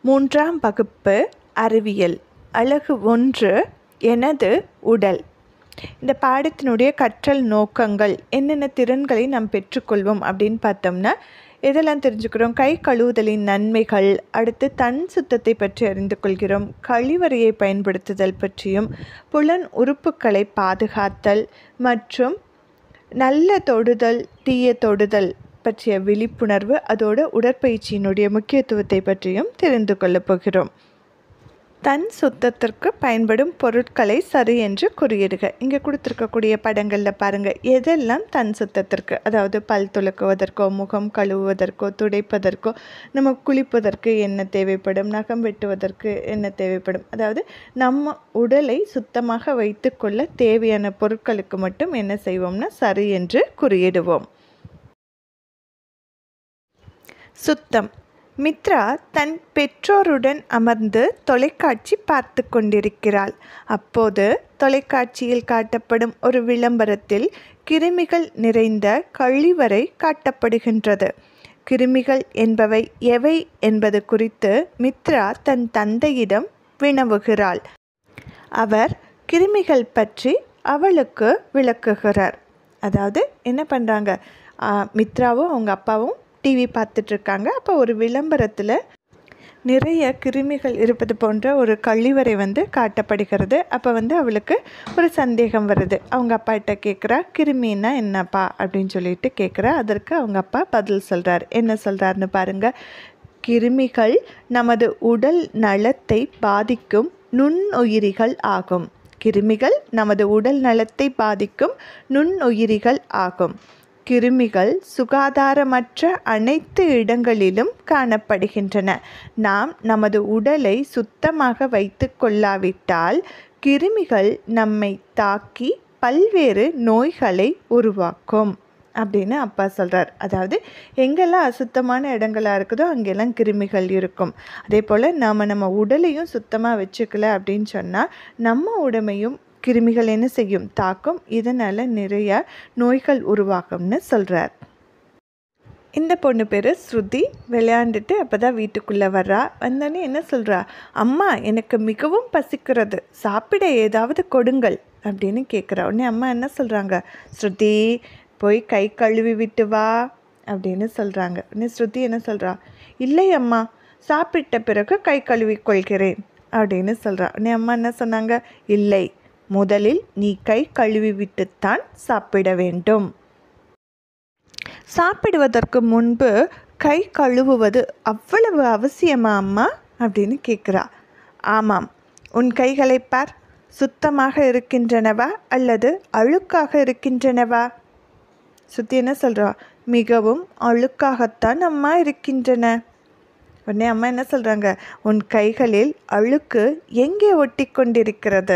மூன்றாம் வகுப்பு அறிவியல் அழகு ஒன்று எனது உடல் இந்த பாடத்தினுடைய கற்றல் நோக்கங்கள் என்னென்ன திறன்களை நாம் பெற்றுக்கொள்வோம் அப்படின்னு பார்த்தோம்னா இதெல்லாம் தெரிஞ்சுக்கிறோம் கை கழுவுதலின் நன்மைகள் அடுத்து தன் சுத்தத்தை பற்றி அறிந்து கொள்கிறோம் கழிவறையை பயன்படுத்துதல் பற்றியும் புலன் உறுப்புகளை பாதுகாத்தல் மற்றும் நல்ல தொடுதல் தீய தொடுதல் பற்றிய விழிப்புணர்வு அதோட உடற்பயிற்சியினுடைய முக்கியத்துவத்தை பற்றியும் தெரிந்து கொள்ளப் போகிறோம் தன் சுத்தத்திற்கு பயன்படும் பொருட்களை சரி என்று குறியிடுக இங்கே கொடுத்துருக்கக்கூடிய படங்களில் பாருங்கள் எதெல்லாம் தன் சுத்தத்திற்கு அதாவது பல் துலக்குவதற்கோ முகம் கழுவுவதற்கோ துடைப்பதற்கோ நம்ம குளிப்பதற்கு என்ன தேவைப்படும் நகம் வெட்டுவதற்கு என்ன தேவைப்படும் அதாவது நம்ம உடலை சுத்தமாக வைத்துக்கொள்ள தேவையான பொருட்களுக்கு மட்டும் என்ன செய்வோம்னா சரி என்று குறியிடுவோம் சுத்தம் மித்ரா தன் பெற்றோருடன் அமர்ந்து தொலைக்காட்சி பார்த்து கொண்டிருக்கிறாள் அப்போது தொலைக்காட்சியில் காட்டப்படும் ஒரு விளம்பரத்தில் கிருமிகள் நிறைந்த கழிவறை காட்டப்படுகின்றது கிருமிகள் என்பவை எவை என்பது குறித்து மித்ரா தன் தந்தையிடம் வினவுகிறாள் அவர் கிருமிகள் பற்றி அவளுக்கு விளக்குகிறார் அதாவது என்ன பண்ணுறாங்க மித்ராவும் அவங்க அப்பாவும் டிவி பார்த்துட்ருக்காங்க அப்போ ஒரு விளம்பரத்தில் நிறைய கிருமிகள் இருப்பது போன்ற ஒரு கழிவறை வந்து காட்டப்படுகிறது அப்போ வந்து அவளுக்கு ஒரு சந்தேகம் வருது அவங்க அப்பாட்ட கேட்குறா கிருமின்னா என்னப்பா அப்படின்னு சொல்லிட்டு கேட்குறா அதற்கு அவங்க அப்பா பதில் சொல்கிறார் என்ன சொல்கிறாருன்னு பாருங்கள் கிருமிகள் நமது உடல் நலத்தை பாதிக்கும் நுண்ணுயிரிகள் ஆகும் கிருமிகள் நமது உடல் நலத்தை பாதிக்கும் நுண்ணுயிரிகள் ஆகும் கிருமிகள் சுகாதாரமற்ற அனைத்து இடங்களிலும் காணப்படுகின்றன நாம் நமது உடலை சுத்தமாக வைத்து கொள்ளாவிட்டால் கிருமிகள் நம்மை தாக்கி பல்வேறு நோய்களை உருவாக்கும் அப்படின்னு அப்பா சொல்கிறார் அதாவது எங்கெல்லாம் அசுத்தமான இடங்களாக இருக்குதோ அங்கெல்லாம் கிருமிகள் இருக்கும் அதே போல் நாம் நம்ம உடலையும் சுத்தமாக வச்சுக்கல அப்படின்னு சொன்னால் நம்ம உடமையும் கிருமிகள் என்ன செய்யும் தாக்கும் இதனால் நிறைய நோய்கள் உருவாகும்னு சொல்கிறார் இந்த பொண்ணு பேர் ஸ்ருதி விளையாண்டுட்டு அப்போ தான் வீட்டுக்குள்ளே வர்றா வந்தோடனே என்ன சொல்கிறா அம்மா எனக்கு மிகவும் பசிக்கிறது சாப்பிட ஏதாவது கொடுங்கள் அப்படின்னு கேட்குறா உடனே அம்மா என்ன சொல்கிறாங்க ஸ்ருதி போய் கை கழுவி விட்டு வா அப்படின்னு சொல்கிறாங்க உடனே ஸ்ருதி என்ன சொல்கிறா இல்லை அம்மா சாப்பிட்ட பிறகு கை கழுவி கொள்கிறேன் அப்படின்னு சொல்கிறா உடனே அம்மா என்ன சொன்னாங்க இல்லை முதலில் நீ கை கழுவி விட்டுத்தான் சாப்பிட வேண்டும் சாப்பிடுவதற்கு முன்பு கை கழுவுவது அவ்வளவு அவசியமா அம்மா அப்படின்னு கேட்குறா ஆமாம் உன் கைகளை பார் சுத்தமாக இருக்கின்றனவா அல்லது அழுக்காக இருக்கின்றனவா சுத்தி என்ன சொல்கிறா மிகவும் அழுக்காகத்தான் அம்மா இருக்கின்றன உடனே அம்மா என்ன சொல்கிறாங்க உன் கைகளில் அழுக்கு எங்கே ஒட்டி கொண்டிருக்கிறது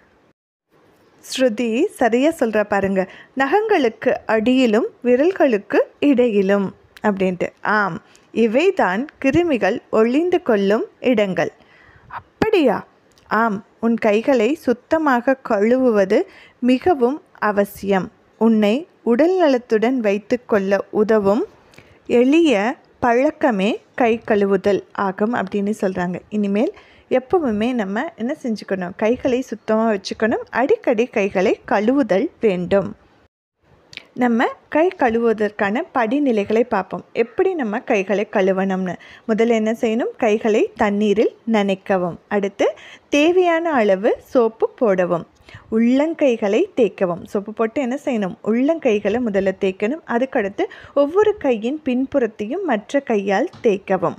ஸ்ருதி சரியாக சொல்கிற பாருங்க நகங்களுக்கு அடியிலும் விரல்களுக்கு இடையிலும் அப்படின்ட்டு ஆம் இவை தான் கிருமிகள் ஒளிந்து கொள்ளும் இடங்கள் அப்படியா ஆம் உன் கைகளை சுத்தமாக கழுவுவது மிகவும் அவசியம் உன்னை உடல் நலத்துடன் வைத்து கொள்ள உதவும் எளிய பழக்கமே கை கழுவுதல் ஆகும் அப்படின்னு சொல்கிறாங்க இனிமேல் எப்பவுமே நம்ம என்ன செஞ்சுக்கணும் கைகளை சுத்தமாக வச்சுக்கணும் அடிக்கடி கைகளை கழுவுதல் வேண்டும் நம்ம கை கழுவுவதற்கான படிநிலைகளை பார்ப்போம் எப்படி நம்ம கைகளை கழுவணும்னு முதல்ல என்ன செய்யணும் கைகளை தண்ணீரில் நனைக்கவும் அடுத்து தேவையான அளவு சோப்பு போடவும் உள்ளங்கைகளை தேய்க்கவும் சோப்பு போட்டு என்ன செய்யணும் உள்ளங்கைகளை முதல்ல தேய்க்கணும் அதுக்கடுத்து ஒவ்வொரு கையின் பின்புறத்தையும் மற்ற கையால் தேய்க்கவும்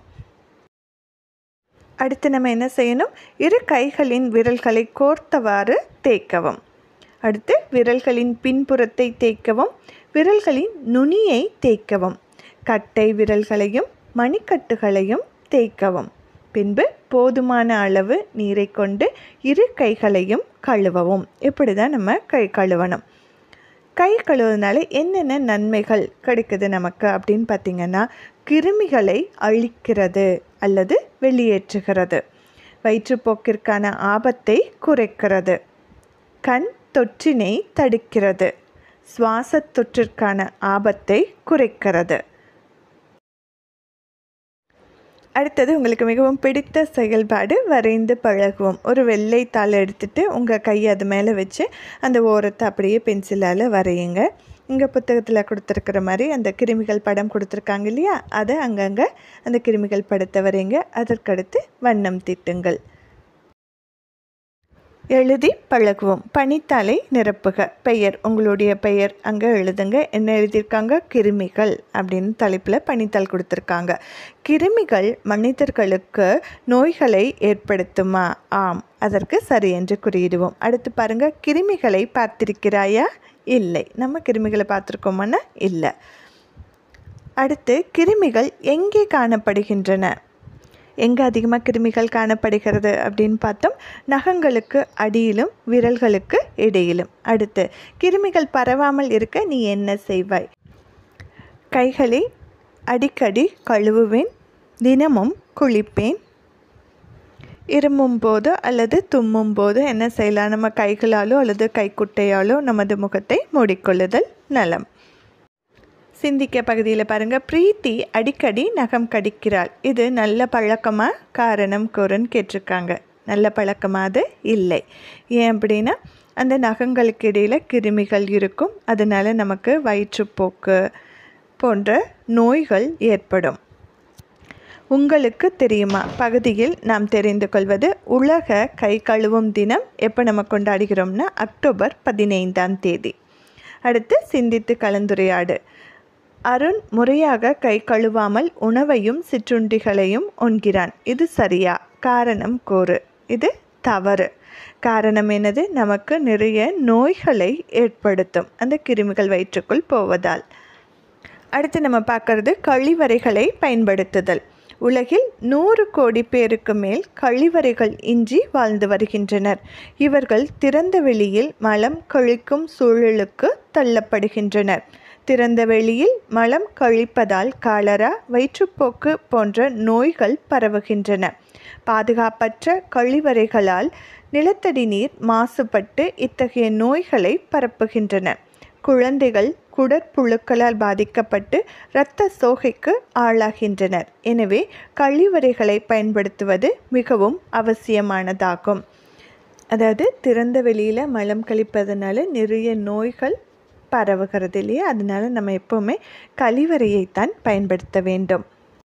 அடுத்து நம்ம என்ன செய்யணும் இரு கைகளின் விரல்களை கோர்த்தவாறு தேய்க்கவும் அடுத்து விரல்களின் பின்புறத்தை தேய்க்கவும் விரல்களின் நுனியை தேய்க்கவும் கட்டை விரல்களையும் மணிக்கட்டுகளையும் தேய்க்கவும் பின்பு போதுமான அளவு நீரை கொண்டு இரு கைகளையும் கழுவவும் இப்படி தான் நம்ம கை கழுவணும் கை கழுவுறதுனால என்னென்ன நன்மைகள் கிடைக்குது நமக்கு அப்படின்னு பார்த்திங்கன்னா கிருமிகளை அழிக்கிறது அல்லது வெளியேற்றுகிறது வயிற்றுப்போக்கிற்கான ஆபத்தை குறைக்கிறது கண் தொற்றினை தடுக்கிறது சுவாச தொற்றிற்கான ஆபத்தை குறைக்கிறது அடுத்தது உங்களுக்கு மிகவும் பிடித்த செயல்பாடு வரைந்து பழகுவோம் ஒரு வெள்ளை தாள் எடுத்துட்டு உங்கள் கையை அது மேலே வச்சு அந்த ஓரத்தை அப்படியே பென்சிலால் வரையுங்க இங்கே புத்தகத்தில் கொடுத்துருக்கிற மாதிரி அந்த கிருமிகள் படம் கொடுத்துருக்காங்க இல்லையா அதை அங்கங்கே அந்த கிருமிகள் படத்தை வரைங்க அதற்கடுத்து வண்ணம் தீட்டுங்கள் எழுதி பழகுவோம் பனித்தாளை நிரப்புக பெயர் உங்களுடைய பெயர் அங்கே எழுதுங்க என்ன எழுதியிருக்காங்க கிருமிகள் அப்படின்னு தலைப்பில் பனித்தாள் கொடுத்துருக்காங்க கிருமிகள் மனிதர்களுக்கு நோய்களை ஏற்படுத்துமா ஆம் அதற்கு சரி என்று குறியிடுவோம் அடுத்து பாருங்க கிருமிகளை பார்த்திருக்கிறாயா இல்லை நம்ம கிருமிகளை பார்த்துருக்கோமான்னா இல்லை அடுத்து கிருமிகள் எங்கே காணப்படுகின்றன எங்கே அதிகமாக கிருமிகள் காணப்படுகிறது அப்படின்னு பார்த்தோம் நகங்களுக்கு அடியிலும் விரல்களுக்கு இடையிலும் அடுத்து கிருமிகள் பரவாமல் இருக்க நீ என்ன செய்வாய் கைகளை அடிக்கடி கழுவுவேன் தினமும் குளிப்பேன் இருமும் போது அல்லது தும்மும் போது என்ன செய்யலாம் நம்ம கைகளாலோ அல்லது கைக்குட்டையாலோ நமது முகத்தை மூடிக்கொள்ளுதல் நலம் சிந்திக்க பகுதியில் பாருங்கள் பிரீத்தி அடிக்கடி நகம் கடிக்கிறாள் இது நல்ல பழக்கமா காரணம் கூறுன்னு கேட்டிருக்காங்க நல்ல பழக்கமா அது இல்லை ஏன் அப்படின்னா அந்த நகங்களுக்கு இடையில் கிருமிகள் இருக்கும் அதனால் நமக்கு வயிற்றுப்போக்கு போன்ற நோய்கள் ஏற்படும் உங்களுக்கு தெரியுமா பகுதியில் நாம் தெரிந்து கொள்வது உலக கை கழுவும் தினம் எப்போ நம்ம கொண்டாடுகிறோம்னா அக்டோபர் பதினைந்தாம் தேதி அடுத்து சிந்தித்து கலந்துரையாடு அருண் முறையாக கை கழுவாமல் உணவையும் சிற்றுண்டிகளையும் உண்கிறான் இது சரியா காரணம் கூறு இது தவறு காரணம் என்னது நமக்கு நிறைய நோய்களை ஏற்படுத்தும் அந்த கிருமிகள் வயிற்றுக்குள் போவதால் அடுத்து நம்ம பார்க்கறது கழிவறைகளை பயன்படுத்துதல் உலகில் நூறு கோடி பேருக்கு மேல் கழிவறைகள் இன்றி வாழ்ந்து வருகின்றனர் இவர்கள் திறந்த வெளியில் மலம் கழிக்கும் சூழலுக்கு தள்ளப்படுகின்றனர் திறந்த வெளியில் மலம் கழிப்பதால் காலரா வயிற்றுப்போக்கு போன்ற நோய்கள் பரவுகின்றன பாதுகாப்பற்ற கழிவறைகளால் நிலத்தடி நீர் மாசுபட்டு இத்தகைய நோய்களை பரப்புகின்றன குழந்தைகள் குடற்புழுக்களால் பாதிக்கப்பட்டு இரத்த சோகைக்கு ஆளாகின்றனர் எனவே கழிவறைகளை பயன்படுத்துவது மிகவும் அவசியமானதாகும் அதாவது திறந்த வெளியில் மலம் கழிப்பதனால நிறைய நோய்கள் பரவுகிறது இல்லையா அதனால நம்ம எப்போவுமே கழிவறையைத்தான் பயன்படுத்த வேண்டும்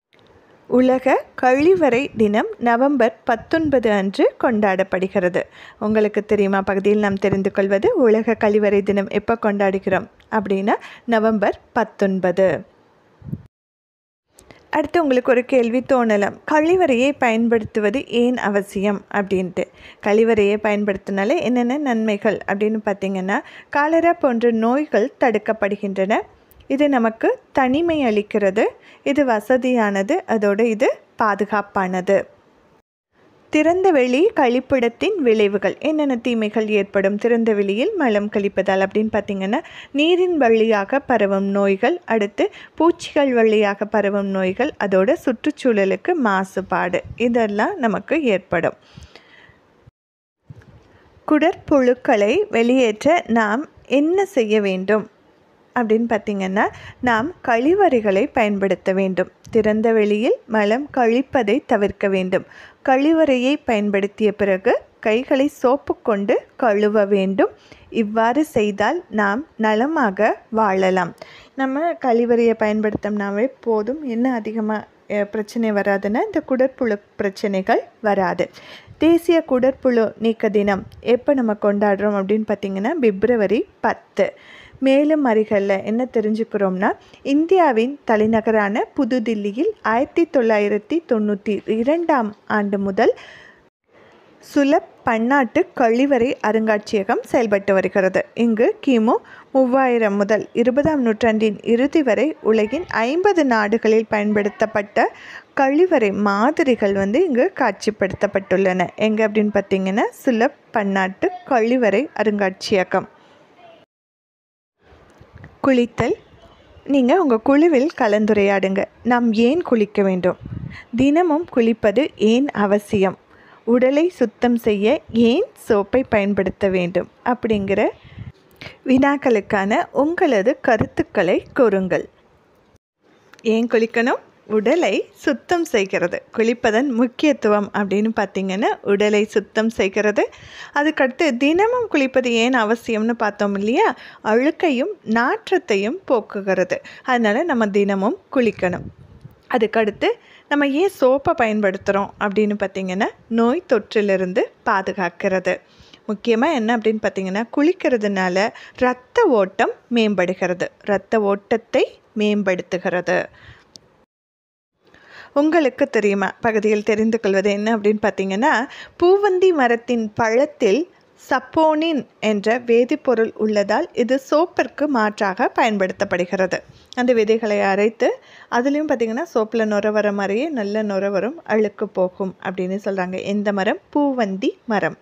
உலக கழிவறை தினம் நவம்பர் பத்தொன்பது அன்று கொண்டாடப்படுகிறது உங்களுக்கு தெரியுமா பகுதியில் நாம் தெரிந்து கொள்வது உலக கழிவறை தினம் எப்போ கொண்டாடுகிறோம் அப்படின்னா நவம்பர் பத்தொன்பது அடுத்து உங்களுக்கு ஒரு கேள்வி தோணலாம் கழிவறையை பயன்படுத்துவது ஏன் அவசியம் அப்படின்ட்டு கழிவறையை பயன்படுத்தினால என்னென்ன நன்மைகள் அப்படின்னு பார்த்தீங்கன்னா காலரா போன்ற நோய்கள் தடுக்கப்படுகின்றன இது நமக்கு தனிமை அளிக்கிறது இது வசதியானது அதோடு இது பாதுகாப்பானது திறந்த வெளி கழிப்பிடத்தின் விளைவுகள் என்னென்ன தீமைகள் ஏற்படும் திறந்த வெளியில் மலம் கழிப்பதால் அப்படின்னு பார்த்தீங்கன்னா நீரின் வழியாக பரவும் நோய்கள் அடுத்து பூச்சிகள் வழியாக பரவும் நோய்கள் அதோட சுற்றுச்சூழலுக்கு மாசுபாடு இதெல்லாம் நமக்கு ஏற்படும் குடற்புழுக்களை வெளியேற்ற நாம் என்ன செய்ய வேண்டும் அப்படின்னு பார்த்திங்கன்னா நாம் கழிவறைகளை பயன்படுத்த வேண்டும் திறந்த வெளியில் மலம் கழிப்பதை தவிர்க்க வேண்டும் கழிவறையை பயன்படுத்திய பிறகு கைகளை சோப்பு கொண்டு கழுவ வேண்டும் இவ்வாறு செய்தால் நாம் நலமாக வாழலாம் நம்ம கழிவறையை பயன்படுத்தினாவே போதும் என்ன அதிகமாக பிரச்சனை வராதுன்னா இந்த குடற்புழு பிரச்சனைகள் வராது தேசிய குடற்புழு நீக்க தினம் எப்போ நம்ம கொண்டாடுறோம் அப்படின்னு பார்த்திங்கன்னா பிப்ரவரி பத்து மேலும் அறிகளில் என்ன தெரிஞ்சுக்கிறோம்னா இந்தியாவின் தலைநகரான புதுதில்லியில் ஆயிரத்தி தொள்ளாயிரத்தி தொண்ணூற்றி இரண்டாம் ஆண்டு முதல் சுலப் பன்னாட்டு கழிவறை அருங்காட்சியகம் செயல்பட்டு வருகிறது இங்கு கிமு மூவாயிரம் முதல் இருபதாம் நூற்றாண்டின் இறுதி வரை உலகின் ஐம்பது நாடுகளில் பயன்படுத்தப்பட்ட கழிவறை மாதிரிகள் வந்து இங்கு காட்சிப்படுத்தப்பட்டுள்ளன எங்கே அப்படின்னு பார்த்தீங்கன்னா சுலப் பன்னாட்டு கழிவறை அருங்காட்சியகம் குளித்தல் நீங்கள் உங்கள் குழுவில் கலந்துரையாடுங்க நாம் ஏன் குளிக்க வேண்டும் தினமும் குளிப்பது ஏன் அவசியம் உடலை சுத்தம் செய்ய ஏன் சோப்பை பயன்படுத்த வேண்டும் அப்படிங்கிற வினாக்களுக்கான உங்களது கருத்துக்களை கூறுங்கள் ஏன் குளிக்கணும் உடலை சுத்தம் செய்கிறது குளிப்பதன் முக்கியத்துவம் அப்படின்னு பார்த்தீங்கன்னா உடலை சுத்தம் செய்கிறது அதுக்கடுத்து தினமும் குளிப்பது ஏன் அவசியம்னு பார்த்தோம் இல்லையா அழுக்கையும் நாற்றத்தையும் போக்குகிறது அதனால் நம்ம தினமும் குளிக்கணும் அதுக்கடுத்து நம்ம ஏன் சோப்பை பயன்படுத்துகிறோம் அப்படின்னு பார்த்திங்கன்னா நோய் தொற்றிலிருந்து பாதுகாக்கிறது முக்கியமாக என்ன அப்படின்னு பார்த்தீங்கன்னா குளிக்கிறதுனால இரத்த ஓட்டம் மேம்படுகிறது இரத்த ஓட்டத்தை மேம்படுத்துகிறது உங்களுக்கு தெரியுமா பகுதியில் தெரிந்து கொள்வது என்ன அப்படின்னு பார்த்தீங்கன்னா பூவந்தி மரத்தின் பழத்தில் சப்போனின் என்ற வேதிப்பொருள் உள்ளதால் இது சோப்பிற்கு மாற்றாக பயன்படுத்தப்படுகிறது அந்த விதைகளை அரைத்து அதுலேயும் பார்த்திங்கன்னா சோப்பில் நுர வர மாதிரியே நல்ல நுர வரும் அழுக்கு போகும் அப்படின்னு சொல்கிறாங்க எந்த மரம் பூவந்தி மரம்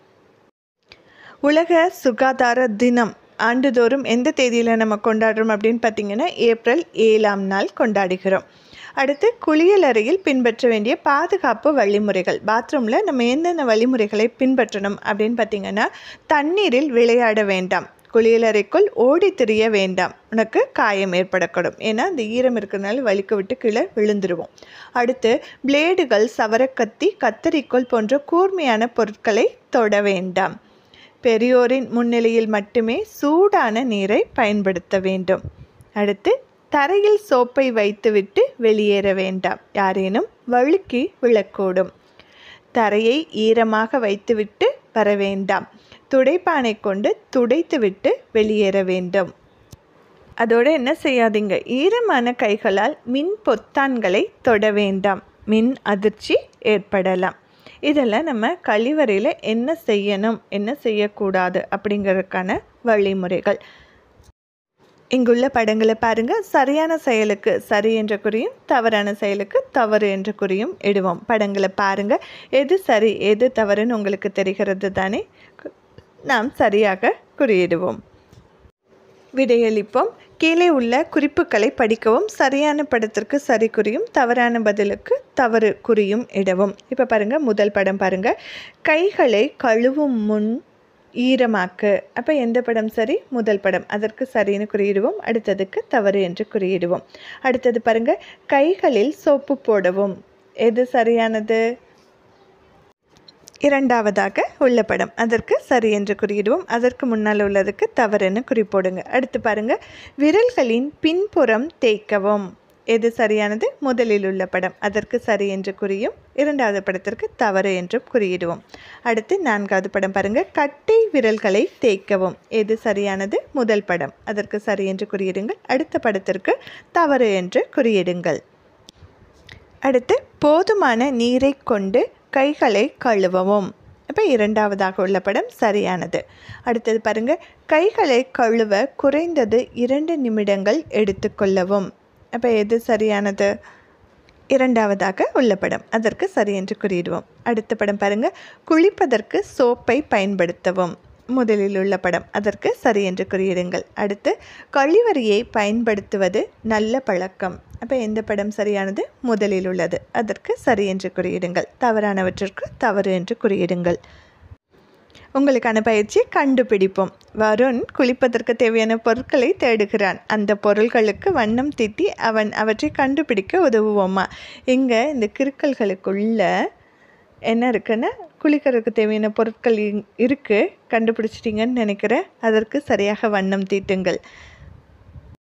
உலக சுகாதார தினம் ஆண்டுதோறும் எந்த தேதியில் நம்ம கொண்டாடுறோம் அப்படின்னு பார்த்தீங்கன்னா ஏப்ரல் ஏழாம் நாள் கொண்டாடுகிறோம் அடுத்து குளியலறையில் பின்பற்ற வேண்டிய பாதுகாப்பு வழிமுறைகள் பாத்ரூமில் நம்ம என்னென்ன வழிமுறைகளை பின்பற்றணும் அப்படின்னு பார்த்தீங்கன்னா தண்ணீரில் விளையாட வேண்டாம் குளியலறைக்குள் ஓடி திரிய வேண்டாம் உனக்கு காயம் ஏற்படக்கூடும் ஏன்னா அந்த ஈரம் இருக்கிறனால வலிக்க விட்டு கீழே விழுந்துருவோம் அடுத்து பிளேடுகள் சவரக்கத்தி கத்தரிக்கோல் போன்ற கூர்மையான பொருட்களை தொட வேண்டாம் பெரியோரின் முன்னிலையில் மட்டுமே சூடான நீரை பயன்படுத்த வேண்டும் அடுத்து தரையில் சோப்பை வைத்துவிட்டு வெளியேற வேண்டாம் யாரேனும் வழுக்கி விழக்கூடும் தரையை ஈரமாக வைத்துவிட்டு வர வேண்டாம் துடைப்பானை கொண்டு துடைத்துவிட்டு வெளியேற வேண்டும் அதோடு என்ன செய்யாதீங்க ஈரமான கைகளால் மின் பொத்தான்களை தொட வேண்டாம் மின் அதிர்ச்சி ஏற்படலாம் இதெல்லாம் நம்ம கழிவறையில் என்ன செய்யணும் என்ன செய்யக்கூடாது அப்படிங்கிறதுக்கான வழிமுறைகள் இங்குள்ள படங்களை பாருங்கள் சரியான செயலுக்கு சரி என்ற குறியும் தவறான செயலுக்கு தவறு என்ற குறியும் இடுவோம் படங்களை பாருங்கள் எது சரி எது தவறுன்னு உங்களுக்கு தெரிகிறது தானே நாம் சரியாக குறியிடுவோம் விடையளிப்போம் கீழே உள்ள குறிப்புகளை படிக்கவும் சரியான படத்திற்கு சரி குறியும் தவறான பதிலுக்கு தவறு குறியும் இடவும் இப்போ பாருங்கள் முதல் படம் பாருங்கள் கைகளை கழுவும் முன் ஈரமாக்கு அப்போ எந்த படம் சரி முதல் படம் அதற்கு சரின்னு குறியிடுவோம் அடுத்ததுக்கு தவறு என்று குறியிடுவோம் அடுத்தது பாருங்கள் கைகளில் சோப்பு போடவும் எது சரியானது இரண்டாவதாக உள்ள படம் அதற்கு சரி என்று குறியிடுவோம் அதற்கு முன்னால் உள்ளதுக்கு தவறுன்னு குறிப்போடுங்க அடுத்து பாருங்கள் விரல்களின் பின்புறம் தேய்க்கவும் எது சரியானது முதலில் உள்ள படம் அதற்கு சரி என்று குறியும் இரண்டாவது படத்திற்கு தவறு என்றும் குறியிடுவோம் அடுத்து நான்காவது படம் பாருங்கள் கட்டை விரல்களை தேய்க்கவும் எது சரியானது முதல் படம் அதற்கு சரி என்று குறியிடுங்கள் அடுத்த படத்திற்கு தவறு என்று குறியிடுங்கள் அடுத்து போதுமான நீரை கொண்டு கைகளை கழுவவும் இப்போ இரண்டாவதாக உள்ள படம் சரியானது அடுத்தது பாருங்கள் கைகளை கழுவ குறைந்தது இரண்டு நிமிடங்கள் எடுத்துக்கொள்ளவும் அப்போ எது சரியானது இரண்டாவதாக உள்ள படம் அதற்கு சரி என்று குறியிடுவோம் அடுத்த படம் பாருங்கள் குளிப்பதற்கு சோப்பை பயன்படுத்தவும் முதலில் உள்ள படம் அதற்கு சரி என்று குறியிடுங்கள் அடுத்து கழிவறையை பயன்படுத்துவது நல்ல பழக்கம் அப்போ எந்த படம் சரியானது முதலில் உள்ளது அதற்கு சரி என்று குறியிடுங்கள் தவறானவற்றிற்கு தவறு என்று குறியிடுங்கள் உங்களுக்கான பயிற்சி கண்டுபிடிப்போம் வருண் குளிப்பதற்கு தேவையான பொருட்களை தேடுகிறான் அந்த பொருள்களுக்கு வண்ணம் தீட்டி அவன் அவற்றை கண்டுபிடிக்க உதவுவோமா இங்கே இந்த கிறுக்கல்களுக்குள்ள என்ன இருக்குன்னா குளிக்கிறதுக்கு தேவையான பொருட்கள் இருக்குது கண்டுபிடிச்சிட்டிங்கன்னு நினைக்கிறேன் அதற்கு சரியாக வண்ணம் தீட்டுங்கள்